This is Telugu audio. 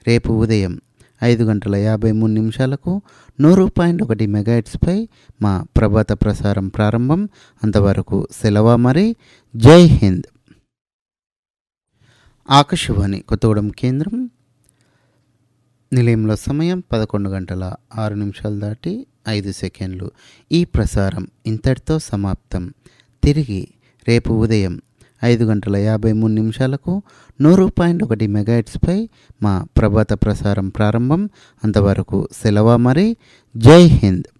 రేపు ఉదయం ఐదు గంటల యాభై మూడు నిమిషాలకు నూరు పాయింట్ ఒకటి మెగాహెట్స్పై మా ప్రభాత ప్రసారం ప్రారంభం అంతవరకు సెలవు మరి జై హింద్ ఆకాశవాణి కొత్తగూడెం కేంద్రం నిలయంలో సమయం పదకొండు గంటల ఆరు నిమిషాలు దాటి ఐదు సెకండ్లు ఈ ప్రసారం ఇంతటితో సమాప్తం తిరిగి రేపు ఉదయం ఐదు గంటల యాభై మూడు నిమిషాలకు నూరు పాయింట్ ఒకటి మెగాహెట్స్పై మా ప్రభాత ప్రసారం ప్రారంభం అంతవరకు సెలవు మరి జై హింద్